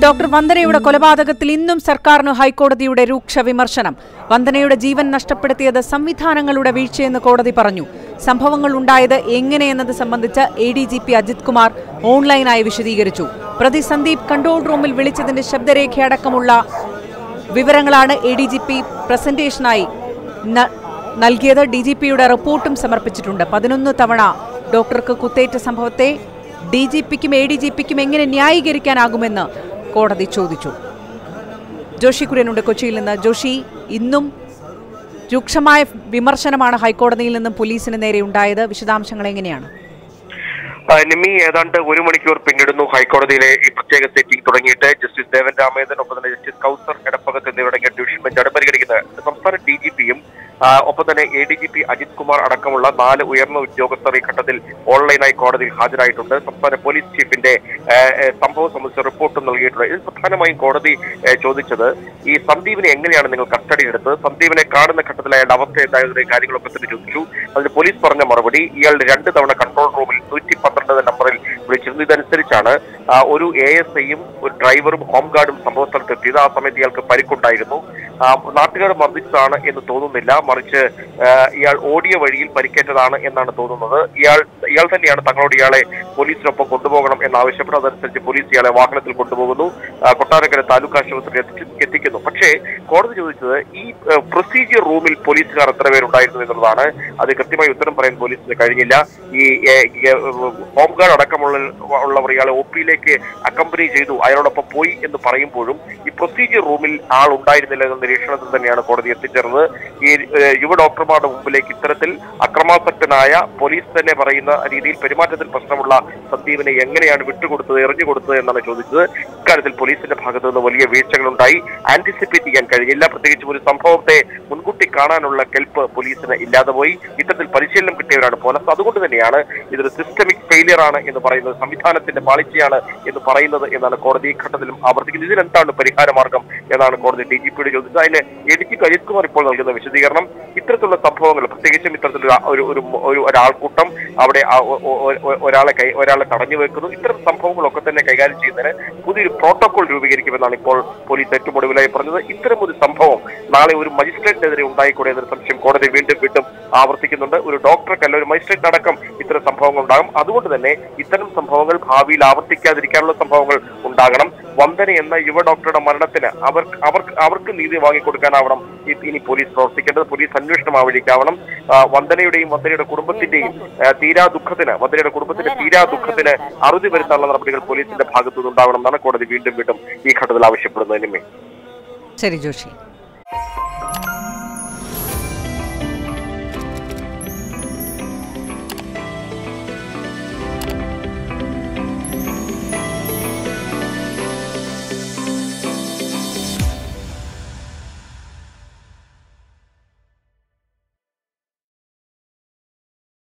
doctor വന്ദനയുടെ കൊലപാതകത്തിൽ ഇന്നും സർക്കാരിന് ഹൈക്കോടതിയുടെ രൂക്ഷ വിമർശനം വന്ദനയുടെ ജീവൻ നഷ്ടപ്പെടുത്തിയത് സംവിധാനങ്ങളുടെ വീഴ്ചയെന്ന് കോടതി പറഞ്ഞു സംഭവങ്ങൾ ഉണ്ടായത് എങ്ങനെയെന്നത് സംബന്ധിച്ച് A D G P Ajith Kumar ഓൺലൈനായി വിശദീകരിച്ചു പ്രതി സന്ദീപ് കൺട്രോൾ റൂമിൽ വിളിച്ചതിന്റെ ശബ്ദരേഖയടക്കമുള്ള വിവരങ്ങളാണ് എ ഡി ജി പി പ്രസന്റേഷനായി ന- നൽകിയത് ഡി ജി പിയുടെ റിപ്പോർട്ടും സമർപ്പിച്ചിട്ടുണ്ട് പതിനൊന്ന് തവണ ഡോക്ടർക്ക് കുത്തേറ്റ സംഭവത്തെ ഡി ജി പിക്കും എ ഡി ജി പിക്കും എങ്ങനെ ന്യായീകരിക്കാനാകുമെന്ന് കോടതി ചോദിച്ചു ജോഷി കുര്യനുണ്ട് കൊച്ചിയിൽ നിന്ന് ജോഷി ഇന്നും രൂക്ഷമായ വിമർശനമാണ് ഹൈക്കോടതിയിൽ നിന്നും പോലീസിന് നേരെ ഉണ്ടായത് വിശദാംശങ്ങൾ എങ്ങനെയാണ് ആ, നിമ്മി ഏതാണ്ട് ഒരു മണിക്കൂർ പിന്നിടുന്നു ഹൈക്കോടതിയിലെ ഈ പ്രത്യേക സിറ്റിംഗ് തുടങ്ങിയിട്ട് ജസ്റ്റിസ് ദേവൻ രാമേന്ദ്രൻ ഒപ്പം തന്നെ ജസ്റ്റിസ് കൗസർ എടപ്പകത്ത് എന്നിവരടങ്ങിയ ഡിവിഷൻ ബെഞ്ചാണ് പരിഗണിക്കുന്നത് സംസ്ഥാന ഡി ജി പിയും ഒപ്പം തന്നെ A D G P Ajith Kumar അടക്കമുള്ള നാല് ഉയർന്ന ഉദ്യോഗസ്ഥർ ഈ ഘട്ടത്തിൽ ഓൺലൈനായി കോടതിയിൽ ഹാജരായിട്ടുണ്ട് സംസ്ഥാന പോലീസ് ചീഫിന്റെ ആ, ആ, സംഭവം സംബന്ധിച്ച റിപ്പോർട്ടും നൽകിയിട്ടുണ്ട് ഇതിൽ പ്രധാനമായും കോടതി ആ, ചോദിച്ചത് ഈ സന്ദീപിനെ എങ്ങനെയാണ് നിങ്ങൾ കസ്റ്റഡി എടുത്തത് സന്ദീപിനെ കാണുന്ന ഘട്ടത്തിൽ അയാളുടെ അവസ്ഥ എന്തായതിനെ കാര്യങ്ങളൊക്കെ തന്നെ ചോദിച്ചു അതിന് പോലീസ് പറഞ്ഞ മറുപടി ഇയാളുടെ രണ്ട് തവണ കൺട്രോൾ റൂമിൽ നൂറ്റി പന്ത്രണ്ട് നമ്പറിൽ വിളിച്ചിരുന്നു ഇതനുസരിച്ചാണ് ആ, ഒരു എ എസ് ഐയും ഒരു ഡ്രൈവറും ഹോം ഗാർഡും സംഭവ സ്ഥലത്ത് എത്തിയത് ആ സമയത്ത് ഇയാൾക്ക് പരിക്കുണ്ടായിരുന്നു ആ, നാട്ടുകാർ മർദ്ദിച്ചതാണ് എന്ന് തോന്നുന്നില്ല മറിച്ച് ആ, ഇയാൾ ഓടിയ വഴിയിൽ പരിക്കേറ്റതാണ് എന്നാണ് തോന്നുന്നത് ഇയാൾ ഇയാൾ തന്നെയാണ് തങ്ങളോട് ഇയാളെ പോലീസിനൊപ്പം കൊണ്ടുപോകണം എന്നാവശ്യപ്പെട്ടു അതനുസരിച്ച് പോലീസ് ഇയാളെ വാഹനത്തിൽ കൊണ്ടുപോകുന്നു ആ, കൊട്ടാരക്കര താലൂക്ക് ആശുപത്രിയിൽ എത്തിച്ച് എത്തിക്കുന്നു പക്ഷേ കോടതി ചോദിച്ചത് ഈ പ്രൊസീജിയർ റൂമിൽ പോലീസുകാർ എത്ര പേരുണ്ടായിരുന്നു എന്നുള്ളതാണ് അത് കൃത്യമായി ഉത്തരം പറയാൻ പോലീസിന് കഴിഞ്ഞില്ല ഈ ഏ, ഈ, ഏ, ഹോം ഗാർഡ് അടക്കമുള്ള ഉള്ളവർ ഇയാളെ ഒ പിയിലേക്ക് അക്കമ്പനി ചെയ്തു അയാളോടൊപ്പം പോയി എന്ന് പറയുമ്പോഴും ഈ പ്രൊസീജിയർ റൂമിൽ ആൾ ഉണ്ടായിരുന്നില്ല എന്ന നിരീക്ഷണത്തിൽ തന്നെയാണ് കോടതി എത്തിച്ചേർന്നത് ഈ ഏ, യുവ ഡോക്ടർമാരുടെ മുമ്പിലേക്ക് ഇത്തരത്തിൽ അക്രമാസക്തനായ പോലീസ് തന്നെ പറയുന്ന രീതിയിൽ പെരുമാറ്റത്തിൽ പ്രശ്നമുള്ള സന്ദീപിനെ എങ്ങനെയാണ് വിട്ടുകൊടുത്തത് എറിഞ്ഞു കൊടുത്തത് എന്നാണ് ചോദിച്ചത് ഇക്കാര്യത്തിൽ പോലീസിന്റെ ഭാഗത്തു നിന്ന് വലിയ വീഴ്ചകളുണ്ടായി ആന്റിസിപ്പേറ്റ് ചെയ്യാൻ കഴിഞ്ഞില്ല പ്രത്യേകിച്ചും ഒരു സംഭവത്തെ മുൻകൂട്ടി കാണാനുള്ള കെൽപ്പ് പോലീസിന് ഇല്ലാതെ പോയി ഇത്തരത്തിൽ പരിശീലനം കിട്ടിയവരാണ് പോലീസ് അതുകൊണ്ട് തന്നെയാണ് ഇതൊരു സിസ്റ്റമിക് ഫെയിലിയർ ആണ് എന്ന് പറയുന്നത് സംവിധാനത്തിന്റെ പാളിച്ചയാണ് എന്ന് പറയുന്നത് എന്നാണ് കോടതി ഈ ഘട്ടത്തിലും ആവർത്തിക്കുന്നത് ഇതിനെന്താണ് പരിഹാര മാർഗം എന്നാണ് കോടതി ഡി ജി പിയോട് ചോദിച്ചത് അതിന് A D G P Ajith Kumar ഇപ്പോൾ നൽകുന്ന വിശദീകരണം ഇത്തരത്തിലുള്ള സംഭവങ്ങൾ പ്രത്യേകിച്ചും ഇത്തരത്തിലുള്ള ഒരു ഒരു ഒരു ഒരാൾക്കൂട്ടം അവിടെ ആ ഒ- ഒ- ഒ- ഒരാളെ കൈ ഒരാളെ തടഞ്ഞു വെക്കുന്നു ഇത്തരം സംഭവങ്ങളൊക്കെ തന്നെ കൈകാര്യം ചെയ്യുന്നതിന് പുതിയൊരു പ്രോട്ടോകോൾ രൂപീകരിക്കുമെന്നാണ് ഇപ്പോൾ പോലീസ് ഏറ്റവും ഒടുവിലായി പറഞ്ഞത് ഇത്തരം ഒരു സംഭവം നാളെ ഒരു മജിസ്ട്രേറ്റിനെതിരെ ഉണ്ടായിക്കൂടെ എന്നൊരു സംശയം കോടതി വീണ്ടും വീണ്ടും ആവർത്തിക്കുന്നുണ്ട് ഒരു ഡോക്ടർക്കല്ല ഒരു മജിസ്ട്രേറ്റ് അടക്കം ഇത്തരം സംഭവങ്ങൾ ഉണ്ടാകും അതുകൊണ്ട് തന്നെ ഇത്തരം സംഭവങ്ങൾ ഭാവിയിൽ ആവർത്തിക്കാതിരിക്കാനുള്ള സംഭവങ്ങൾ ഉണ്ടാകണം വന്ദന എന്ന യുവ ഡോക്ടറുടെ മരണത്തിന് അവർ അവർക്ക് അവർക്ക് നീതി വാങ്ങിക്കൊടുക്കാനാവണം ഇ- ഇനി പോലീസ് പ്രവർത്തിക്കേണ്ടത് പോലീസ് അന്വേഷണം ആവഴിക്കാവണം ആ, വന്ദനയുടെയും വന്ദനയുടെ കുടുംബത്തിന്റെയും ആ, തീരാ ദുഃഖത്തിന് വന്ദനയുടെ കുടുംബത്തിന്റെ തീരാ ദുഃഖത്തിന് അറുതി വരുത്താനുള്ള നടപടികൾ പോലീസിന്റെ ഭാഗത്തു നിന്നുണ്ടാവണം എന്നാണ് കോടതി വീണ്ടും വീണ്ടും ഈ ഘട്ടത്തിൽ ആവശ്യപ്പെടുന്നത് നിമേ ശരി ജോഷി